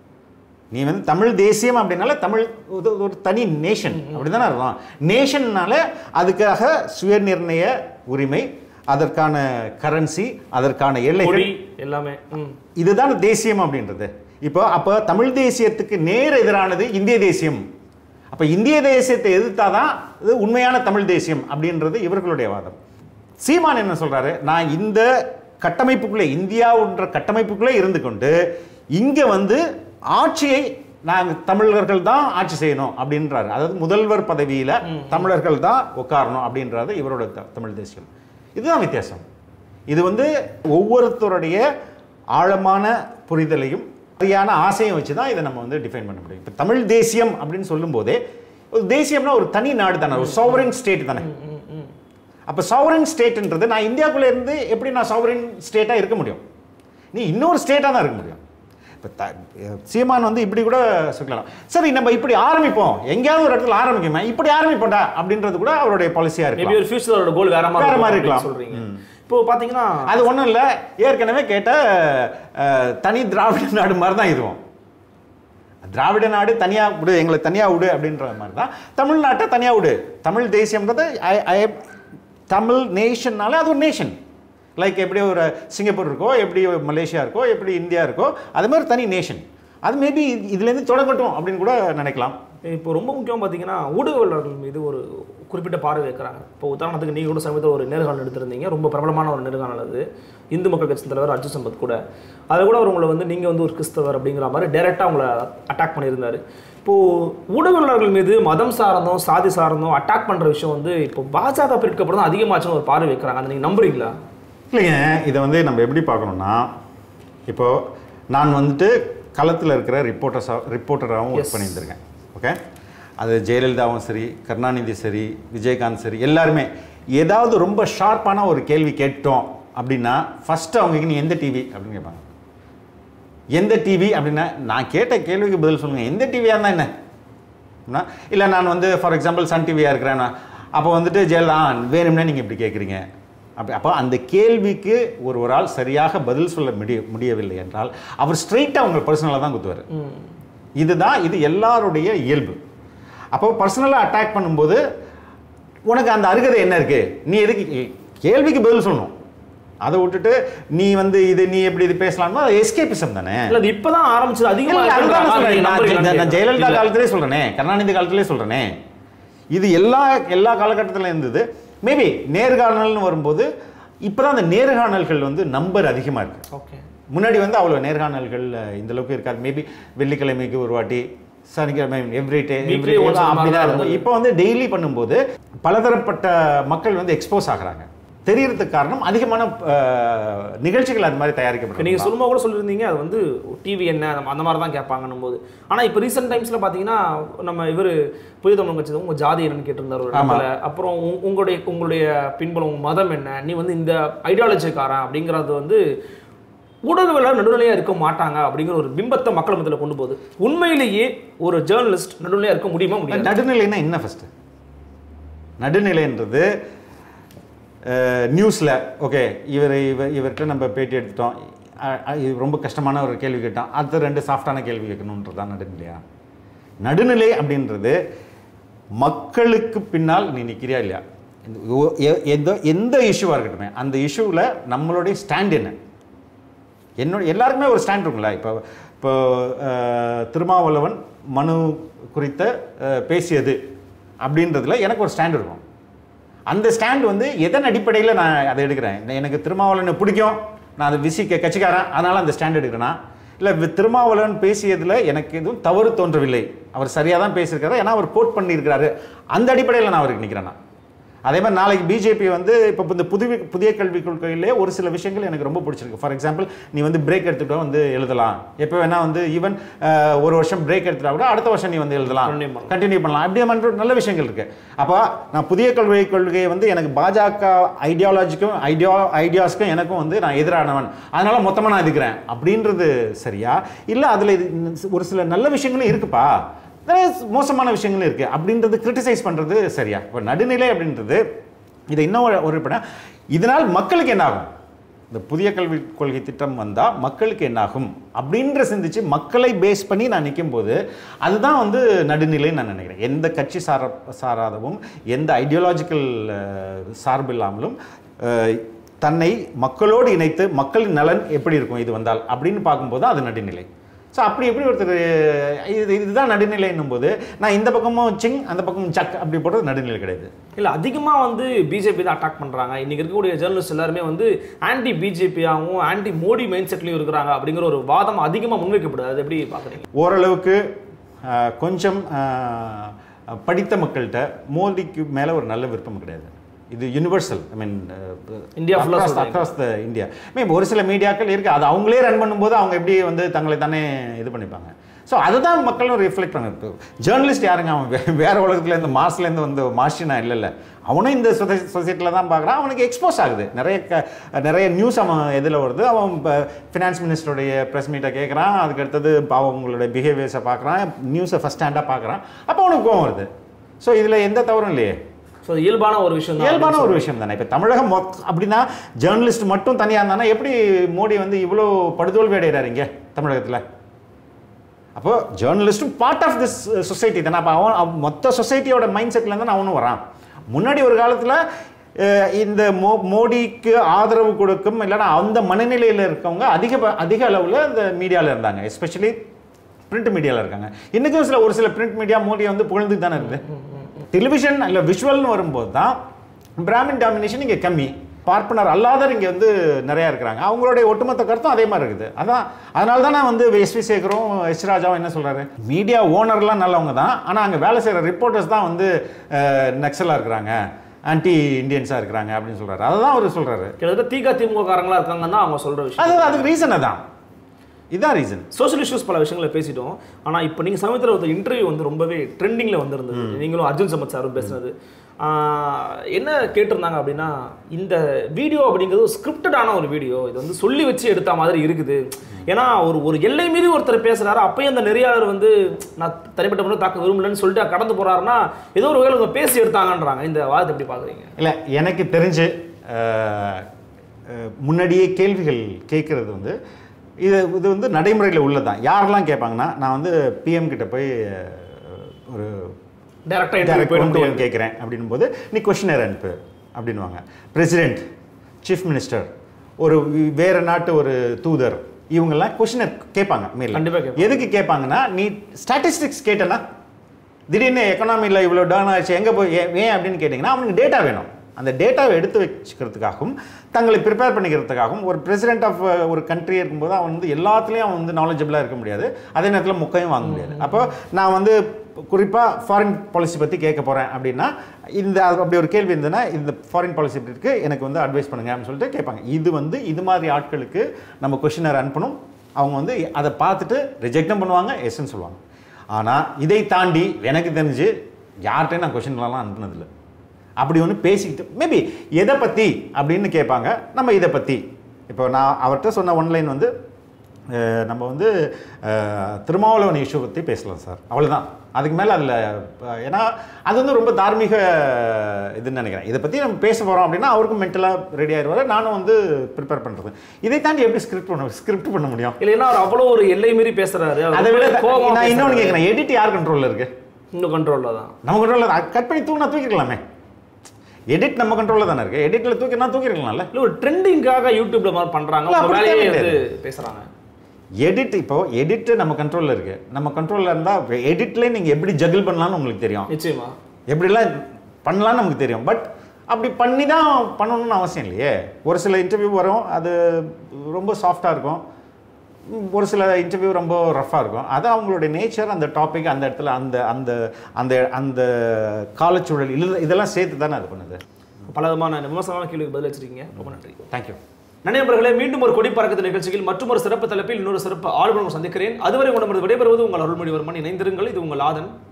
நீ வந்து தமிழ் தேசியம் அப்படின்னால தமிழ் ஒரு- ஒரு தனி நேஷன் அப்படிதானே அர்த்தம் நேஷன்னால அதுக்காக சுயநிர்ணய உரிமை அதற்கான கரன்சி அதற்கான எல்லைகள் மொழி எல்லாமே ம் இதுதான் தேசியம் அப்படின்றது இப்போ அப்போ தமிழ் தேசியத்துக்கு நேர் எதிரானது இந்திய தேசியம் அப்போ இந்திய தேசியத்தை எதிர்த்தாதான் இது உண்மையான தமிழ் தேசியம் அப்படின்றது இவர்களுடைய வாதம் சீமான் என்ன சொல்றாரு நான் இந்த கட்டமைப்புக்குள்ளே இந்தியாவுன்ற கட்டமைப்புக்குள்ளே இருந்து கொண்டு இங்கே வந்து ஆட்சியை நாங்கள் தமிழர்கள் தான் ஆட்சி செய்யணும் அப்படின்றாரு அதாவது முதல்வர் பதவியில் தமிழர்கள் தான் உட்காரணும் அப்படின்றது இவரோட த- தமிழ் தேசியம் இதுதான் வித்தியாசம் இது வந்து ஒவ்வொருத்தருடைய ஆழமான புரிதலையும் சரியான ஆசையும் வச்சு தான் இதை நம்ம வந்து டிஃபைன் பண்ண முடியும் இப்போ தமிழ் தேசியம் அப்படின்னு சொல்லும்போதே ஒரு தேசியம்னா ஒரு தனி நாடு தானே ஒரு சாவரின் ஸ்டேட் தானே ம், ம் அப்போ சாவரின் ஸ்டேட்ன்றது நான் இந்தியாவுக்குள்ளே இருந்து எப்படி நான் சாவரின் ஸ்டேட்டாக இருக்க முடியும் நீ இன்னொரு ஸ்டேட்டாக தான் இருக்க முடியும் இப்போ த சீமான் வந்து இப்படி கூட சொல்லலாம் சரி நம்ம இப்படி ஆரம்பிப்போம் எங்கேயாவது ஒரு இடத்துல ஆரம்பிக்குமே இப்படி ஆரம்பிப்போம்டா அப்படின்றது கூட அவருடைய பாலிசியாக மேபி இருக்கலாம் ஒரு ஃபியூச்சரோட கோல் வேற மாதிரி வேற இருக்கும் மாதிரி அப்படின்னு இருக்கலாம். சொல்றீங்க இப்போ பாத்தீங்கன்னா அது ஒன்றும் இல்லை ஏற்கனவே கேட்ட அஹ், தனி திராவிட நாடு மாதிரி தான் இதுவும் திராவிட நாடு தனியா விடு எங்களை தனியா விடு அப்படின்ற மாதிரி தான் தமிழ்நாட்டை தனியா விடு தமிழ் தேசியம்ன்றது I- I- தமிழ் நேஷன்னாலே அது ஒரு நேஷன் லைக் எப்படி ஒரு சிங்கப்பூர் இருக்கோ எப்படி மலேசியா இருக்கோ எப்படி இந்தியா இருக்கோ அது மாதிரி தனி நேஷன் அது மேபி இதுலேருந்து தொடங்கட்டும் அப்படின்னு கூட நினைக்கலாம் இப்போ ரொம்ப முக்கியம் பார்த்தீங்கன்னா ஊடகவியலாளர்கள் மீது ஒரு குறிப்பிட்ட பார்வை வைக்கிறாங்க இப்போ உதாரணத்துக்கு நீங்கள் கூட சமயத்தில் ஒரு நேர்காணல் எடுத்திருந்தீங்க ரொம்ப பிரபலமான ஒரு நேர்காணல் அது இந்து மக்கள் கட்சி தலைவர் அர்ஜுன் சம்பத் கூட அதில் கூட அவர் உங்களை வந்து நீங்கள் வந்து ஒரு கிறிஸ்தவர் அப்படிங்கிற மாதிரி டைரெக்டாக உங்களை அட்டாக் பண்ணியிருந்தாரு இப்போது ஊடகவியலாளர்கள் மீது மதம் சார்ந்தும் சாதி சார்ந்தும் அட்டாக் பண்ணுற விஷயம் வந்து இப்போ பாஜக பிரிவுக்கு அப்புறம் தான் அதிகமாச்சுன்னு ஒரு பார்வை வைக்கிறாங்க அதை நீங்கள் நம்புறீங்களா இல்லைங்க இதை வந்து நம்ம எப்படி பார்க்கணும்னா இப்போ நான் வந்துட்டு களத்தில் இருக்கிற ரிப்போர்ட்டர்ஸாக ரிப்போர்ட்டராகவும் ஒர்க் Yes. பண்ணியிருந்திருக்கேன் ஓகே அது ஜெயலலிதாவும் சரி கருணாநிதி சரி விஜயகாந்த் சரி எல்லாருமே ஏதாவது ரொம்ப ஷார்ப்பான ஒரு கேள்வி கேட்டோம் அப்படின்னா ஃபஸ்ட்டு அவங்க நீ எந்த டிவி அப்படின்னு கேட்பாங்க எந்த டிவி அப்படின்னா நான் கேட்ட கேள்விக்கு பதில் சொல்லுங்கள் எந்த டிவியாக இருந்தால் என்ன அப்படின்னா, இல்லை நான் வந்து ஃபார் எக்ஸாம்பிள் சன் டிவியாக இருக்கிறேன்னா அப்போ வந்துட்டு ஜெயலலிதா ஆ, வேணும்னே நீங்கள் இப்படி கேட்குறீங்க அப்படி அப்போ அந்த கேள்விக்கு ஒரு ஒரு ஆள் சரியாக பதில் சொல்ல முடிய முடியவில்லை என்றால் அவர் ஸ்ட்ரெயிட்டாக அவங்க பர்சனலாக தான் குத்துவார் இதுதான் இது எல்லாருடைய இயல்பு அப்போ பர்சனலாக அட்டாக் பண்ணும்போது உனக்கு அந்த அருகதை என்ன இருக்குது நீ எதுக்கு கேள்விக்கு பதில் சொல்லணும் அதை விட்டுட்டு நீ வந்து இது நீ எப்படி இது பேசலாம்னா எஸ்கேபிசம் தானே இல்ல அது இப்பதான் ஆரம்பிச்சது அதிகமா இல்ல, அதுதான் நான் சொல்றேன். நான் ஜெ- நான் நம்புறீங்களா? ஜெயலலிதா இல்ல. காலத்திலே சொல்றேனே கருணாநிதி காலத்திலே சொல்றேனே இது எல்லா எல்லா காலகட்டத்தில் இருந்தது மேபி நேர்காணல்னு வரும்போது இப்போதான் அந்த நேர்காணல்கள் வந்து நம்பர் அதிகமாக இருக்கு ஓகே முன்னாடி வந்து அவ்வளோ நேர்காணல்கள் அஹ், இந்த அளவுக்கு இருக்காது மேபி வெள்ளிக்கிழமைக்கு ஒரு வாட்டி சனிக்கிழமை எவ்ரி டே Weekly once அந்த மாதிரி தான் இருந்தது. இப்போ வந்து டெய்லி பண்ணும்போது பலதரப்பட்ட மக்கள் வந்து எக்ஸ்போஸ் ஆகுறாங்க தெரியறதுக்கு காரணம் அதிகமான அஹ், நிகழ்ச்சிகள் அது மாதிரி இப்போ தயாரிக்கப்படுது நீங்கள் சொல்லும்போது கூட சொல்லியிருந்தீங்க அது வந்து டிவி என்ன அந்த- அந்த மாதிரி தான் கேட்பாங்கன்னும் போது ஆனால் இப்போ ரீசெண்ட் டைம்ஸில் பார்த்தீங்கன்னா நம்ம இவர் புதிய தமிழ் கட்சி உங்கள் ஜாதி என்னன்னு கேட்டிருந்தார் ஒரு ஆமா. இடத்துல அப்புறம் உங்க- உங்களுடைய உங்களுடைய பின்புலம் உங்க மதம் என்ன நீ வந்து இந்த ஐடியாலஜிக்காரன் அப்படிங்கிறது வந்து ஊடகவியலாளர் நடுநிலையாக இருக்க மாட்டாங்க அப்படிங்கிற ஒரு பிம்பத்தை மக்கள் மத்தியில் கொண்டு போகுது உண்மையிலேயே ஒரு ஜேர்னலிஸ்ட் நடுநிலையாக இருக்க முடியுமா முடியாது நடுநிலைன்னா என்ன ஃபர்ஸ்ட் நடுநிலைன்றது நியூஸில் ஓகே இவர் இவர் இவர்கிட்ட நம்ம பேட்டி எடுத்துட்டோம் அ- அ- இது ரொம்ப கஷ்டமான ஒரு கேள்வி கேட்டோம் அடுத்த ரெண்டு சாஃப்டான கேள்வி கேட்கணுன்றது தான் நடுநிலையா நடுநிலை அப்படின்றது மக்களுக்கு பின்னால் நீ நிற்கிறியா இல்லையா இந்த ஒ- எ- எந்த எந்த இஷ்யூவாக இருக்கட்டுமே அந்த இஷ்யூவில் நம்மளுடைய ஸ்டாண்ட் என்ன என்னோட எல்லாருக்குமே ஒரு ஸ்டாண்ட் இருக்கும்ல இப்போ இப்போ அஹ், திருமாவளவன் மனு குறித்த அஹ், பேசியது அப்படின்றதுல எனக்கு ஒரு ஸ்டாண்ட் இருக்கும் அந்த ஸ்டாண்ட் வந்து எதன் அடிப்படையில் நான் அதை எடுக்கிறேன் என்ன- எனக்கு திருமாவளவனை பிடிக்கும் நான் அதை விசி க- கட்சிக்காரன் அதனால் அந்த ஸ்டாண்ட் எடுக்கிறேன்னா இல்லை திருமாவளவன் பேசியதில் எனக்கு எதுவும் தவறு தோன்றவில்லை அவர் சரியாக தான் பேசியிருக்காரு ஏன்னா அவர் கோட் பண்ணியிருக்கிறாரு அந்த அடிப்படையில் நான் அவருக்கு நிற்கிறேன்னா அதே மாதிரி நாளைக்கு பிஜேபி வந்து இப்போ இந்த புதிய புதிய கல்விக் கொள்கையிலே ஒரு சில விஷயங்கள் எனக்கு ரொம்ப பிடிச்சிருக்கு ஃபார் எக்ஸாம்பிள் நீ வந்து பிரேக் எடுத்துகிட்டு வந்து எழுதலாம் எப்போ வேணா வந்து ஈவன் ஒரு வருஷம் பிரேக் எடுத்துட்டா கூட அடுத்த வருஷம் நீ வந்து எழுதலாம் Continue பண்ணலாம். கண்டினியூ பண்ணலாம் அப்படியே மன்ற நல்ல விஷயங்கள் இருக்கு அப்போ நான் புதிய கல்வி கொள்கையை வந்து எனக்கு பாஜக ஐடியாலஜிக்கும் ஐடியா ஐடியாஸ்க்கும் எனக்கும் வந்து நான் எதிரானவன் அதனால மொத்தமாக நான் எதுக்குறேன் அப்படின்றது சரியா இல்லை அதில் ஒரு சில நல்ல விஷயங்களும் இருக்குப்பா நிறைய மோசமான விஷயங்களும் இருக்கு அப்படின்றது கிரிட்டிசைஸ் பண்றது சரியா இப்போ நடுநிலை அப்படின்றது இதை இன்னும் ஒரு- ஒரு பண்ண இதனால் மக்களுக்கு என்ன ஆகும் இந்த புதிய கல்விக் கொள்கை திட்டம் வந்தால் மக்களுக்கு என்னாகும் அப்படின்ற சிந்திச்சு மக்களை பேஸ் பண்ணி நான் நிற்கும்போது அதுதான் வந்து நடுநிலைன்னு நான் நினைக்கிறேன் எந்த கட்சி சார சாராதவும் எந்த ஐடியாலஜிக்கல் சார்பு இல்லாமலும் அஹ், தன்னை மக்களோடு இணைத்து மக்களின் நலன் எப்படி இருக்கும் இது வந்தால் அப்படின்னு பார்க்கும்போது அது நடுநிலை ஸோ அப்படி எப்படி ஒருத்தர் இது இதுதான் நடுநிலைன்னும் போது நான் இந்த பக்கமும் சிங் அந்த பக்கமும் சக் அப்படி போடுறது நடுநிலை கிடையாது இல்ல அதிகமா வந்து பிஜேபி தான் அட்டாக் பண்றாங்க இன்னைக்கு இருக்கக்கூடிய ஜேர்னலிஸ்ட் எல்லாருமே வந்து ஆன்டி பிஜேபியாகவும் ஆன்டி மோடி மைண்ட் செட்லயும் இருக்கிறாங்க அப்படிங்கிற ஒரு வாதம் அதிகமா முன்வைக்கப்படுது அது எப்படி பாக்குறீங்க ஓரளவுக்கு அஹ், கொஞ்சம் அஹ், படித்த மக்கள்கிட்ட மோடிக்கு மேலே ஒரு நல்ல விருப்பம் கிடையாது இது universal I mean India full ஆ சொல்றீங்க. அக்ராஸ் த இந்தியா மீன் ஒரு சில மீடியாக்கள் இருக்குது அது அவங்களே ரன் பண்ணும்போது அவங்க எப்படி வந்து தங்களை தானே இது பண்ணிப்பாங்க ஸோ அதுதான் மக்களும் ரிஃப்ளெக்ட் பண்ண இப்போ ஜேர்னலிஸ்ட் யாருங்க அவன் வே- வேற உலகத்துலேருந்து மார்ஸ்லேருந்து வந்து மார்ஷினா இல்லைல்ல அவனும் இந்த சொசைட்டியில் தான் பார்க்குறான் அவனுக்கு எக்ஸ்போஸ் ஆகுது நிறைய க நிறைய நியூஸ் அவன் எதில் வருது அவன் இப்போ ஃபினான்ஸ் மினிஸ்டருடைய ப்ரெஸ் மீட்டை கேட்குறான் அதுக்கு அடுத்தது அவங்களுடைய பிஹேவியர்ஸை பார்க்குறான் நியூஸை ஃபஸ்ட் ஹேண்டாக பார்க்குறான் அப்போ அவனுக்கு கோவம் வருது ஸோ இதில் எந்த தவறும் இல்லையே ஸோ இயல்பான ஒரு விஷயம் தான் இயல்பான ஒரு விஷயம் தானே இப்போ தமிழகம் மொத் அப்படின்னா ஜேர்னலிஸ்ட் மட்டும் தனியாக இருந்தானா எப்படி மோடி வந்து இவ்வளோ படுதோல்வி அடைகிறாரு இங்கே தமிழகத்தில் அப்போ ஜேர்னலிஸ்ட்டும் பார்ட் ஆஃப் திஸ் சொசைட்டி தானே அப்போ அவன் அவன் மொத்த சொசைட்டியோட மைண்ட் செட்டில் தான் அவனும் வரான் முன்னாடி ஒரு காலத்தில் இந்த மோ மோடிக்கு ஆதரவு கொடுக்கும் இல்லைன்னா அந்த மனநிலையில் இருக்கவங்க அதிக ப- அதிக அளவில் இந்த மீடியாவில் இருந்தாங்க எஸ்பெஷலி பிரிண்ட் மீடியாவில் இருக்காங்க இன்றைக்கும் சில ஒரு சில பிரிண்ட் மீடியா மோடியை வந்து புகழ்ந்து தானே இருக்குது டெலிவிஷன் இல்லை விஷுவல்னு வரும்போது தான் பிராமின் டாமினேஷன் இங்கே கம்மி பார்ப்பனர் அல்லாதவர் இங்கே வந்து நிறையா இருக்கிறாங்க அவங்களுடைய ஒட்டுமொத்த கருத்தும் அதே மாதிரி இருக்குது அதான் அதனால தான் நான் வந்து எஸ்வி சேகரும் எஸ் ராஜாவும் என்ன சொல்கிறாரு மீடியா ஓனர்லாம் நல்லவங்க தான் ஆனால் அங்கே வேலை செய்கிற ரிப்போர்ட்டர்ஸ் தான் வந்து நக்சலாக இருக்கிறாங்க ஆன்டி இந்தியன்ஸாக இருக்கிறாங்க அப்படின்னு சொல்கிறாரு அதை தான் அவர் சொல்கிறாரு கிட்டத்தட்ட தீகா திமுக காரங்களா இருக்காங்கன்னு தான் அவங்க சொல்ற விஷயம் அது அதுக்கு ரீசன் அதான் இதுதான் ரீசன் சோஷியல் இஷ்யூஸ் பல விஷயங்களை பேசிட்டோம் ஆனால் இப்போ நீங்கள் சமயத்தில் ஒரு இன்டர்வியூ வந்து ரொம்பவே ட்ரெண்டிங்கில் வந்திருந்தது நீங்களும் அர்ஜுன் சம்பத் சாரும் பேசுனது ஆஹ் என்ன கேட்டிருந்தாங்க அப்படின்னா இந்த வீடியோ அப்படிங்கிறது ஒரு ஸ்கிரிப்டடான ஒரு வீடியோ இது வந்து சொல்லி வச்சு எடுத்த மாதிரி இருக்குது ஏன்னா ஒரு ஒரு எல்லை மீறி ஒருத்தர் பேசுறாரு அப்பயும் அந்த நெறியாளர் வந்து நான் தனிப்பட்ட முறை தாக்க விரும்பலன்னு சொல்லிட்டு கடந்து போறாருன்னா ஏதோ ஒரு வேலை இவங்க பேசி எடுத்தாங்கன்றாங்க இந்த வாதத்தை எப்படி பார்க்குறீங்க இல்லை எனக்கு தெரிஞ்சு அஹ், அஹ், முன்னாடியே கேள்விகள் கேட்குறது வந்து இது இது வந்து நடைமுறையில் உள்ளதான் யாரெல்லாம் கேட்பாங்கன்னா நான் வந்து பிஎம் கிட்ட போய் அஹ், ஒரு டேரக்டாக direct இன்டர்வியூ போயிட one to one முடியாது கேட்குறேன் அப்படின்னும் போது நீ கொஷினர் அனுப்பு அப்படின்வாங்க பிரசிடென்ட் சீஃப் மினிஸ்டர் ஒரு வேற நாட்டு ஒரு தூதர் இவங்கெல்லாம் கொஷினர் கேட்பாங்க மேல கண்டிப்பா கேட்பாங்க. எதுக்கு கேட்பாங்கன்னா நீ ஸ்டாட்டிஸ்டிக்ஸ் கேட்டனா திடீர்னு எக்கனாமியில் இவ்வளோ டவுன் ஆச்சு எங்கே போய் ஏன் ஏன் அப்படின்னு கேட்டிங்கன்னா அவனுக்கு டேட்டா வேணும் அந்த டேட்டாவை எடுத்து வச்சுக்கிறதுக்காகவும் தங்களை ப்ரிப்பேர் பண்ணிக்கிறதுக்காகவும் ஒரு பிரசிடென்ட் ஆஃப் ஒரு கண்ட்ரி இருக்கும்போது அவன் வந்து எல்லாத்துலேயும் அவன் வந்து நாலேஜபிளாக இருக்க முடியாது அதே நேரத்தில் முக்கையும் வாங்க முடியாது அப்போ நான் வந்து குறிப்பாக ஃபாரின் பாலிசி பற்றி கேட்க போகிறேன் அப்படின்னா இந்த அப்படி ஒரு கேள்வி இருந்ததுன்னா இந்த ஃபாரின் பாலிசி இப்படி இருக்குது எனக்கு வந்து அட்வைஸ் பண்ணுங்க அப்படின்னு சொல்லிட்டு கேட்பாங்க இது வந்து இது மாதிரி ஆட்களுக்கு நம்ம கொஷினர் அனுப்பணும் அவங்க வந்து அதை பார்த்துட்டு ரிஜெக்டும் பண்ணுவாங்க எஸ்ன்னு சொல்லுவாங்க ஆனால் இதை தாண்டி எனக்கு தெரிஞ்சு யார்கிட்டையும் நான் கொஷின்லாம் அனுப்புனதில்லை அப்படி ஒன்று பேசிக்கிட்டு மேபி எதை பற்றி அப்படின்னு கேட்பாங்க நம்ம இதை பற்றி இப்போ நான் அவர்கிட்ட சொன்ன ஒன்லைன் வந்து அஹ், நம்ம வந்து அஹ், திருமாவளவன் இஷ்யூ பற்றி பேசலாம் சார் அவ்வளவுதான் அதுக்கு மேலே அதில் ஏன்னா அது வந்து ரொம்ப தார்மீக இதுன்னு நினைக்கிறேன் இதை பற்றி நம்ம பேச போகிறோம் அப்படின்னா அவருக்கும் மென்டலாக ரெடி ஆயிடுவார் நானும் வந்து ப்ரிப்பேர் பண்ணுறது இதை தாண்டி எப்படி ஸ்கிரிப்ட் பண்ண ஸ்கிரிப்ட் பண்ண முடியும் இல்லைன்னா அவர் அவ்வளோ ஒரு எல்லை மீறி பேசுறாரு அவர் அதை விட ரொம்ப கோவமா நான் இன்னொன்று பேசுறாரு. கேட்குறேன் எடிட் யார் கண்ட்ரோலில் இருக்குது இன்னும் கண்ட்ரோலில் தான் நம்ம கண்ட்ரோலில் கட் பண்ணி தூக்கினா தூக்கிக்கலாமே எடிட் நம்ம கண்ட்ரோலில் தானே இருக்கு எடிட்டில் தூக்கினா தூக்கிருக்கலாம்ல இல்லை ஒரு ட்ரெண்டிங்காக யூடியூப்ல மாதிரி பண்றாங்க இல்ல, உங்க அப்படி வேலையே தேவையில்லை. வந்து பேசுறாங்க எடிட் இப்போ எடிட் நம்ம கண்ட்ரோலில் இருக்கு நம்ம கண்ட்ரோலில் இருந்தால் எடிட்லேயே நீங்கள் எப்படி ஜகிள் பண்ணலாம்னு உங்களுக்கு தெரியும் நிச்சயமா எப்படிலாம் பண்ணலாம்னு நமக்கு தெரியும் பட் அப்படி பண்ணி தான் பண்ணணும்னு அவசியம் இல்லையே ஒரு சில இன்டர்வியூ வரும் அது ரொம்ப சாஃப்டாக இருக்கும் ம், ஒரு சில இன்டர்வியூ ரொம்ப ரஃப்பாக இருக்கும் அது அவங்களுடைய நேச்சர் அந்த டாபிக் அந்த இடத்துல அந்த அந்த அந்த அந்த காலச்சூழல் இல்லை இதெல்லாம் சேர்த்து தானே அது பண்ணுது பல விதமான விமர்சனமான கேள்விக்கு பதில் வச்சிருக்கீங்க ரொம்ப நன்றி தேங்க்யூ நண்பர்களே மீண்டும் ஒரு கொடி பறக்கத்து நிகழ்ச்சியில் மற்றும் ஒரு சிறப்பு தலைப்பில் இன்னொரு சிறப்பு ஆளுநர் சந்திக்கிறேன் அதுவரை உங்களிடம் விடைபெறுவது உங்கள் அருள்மொழிவர்மன் இணைந்திருங்கள் இது உங்கள் ஆதன்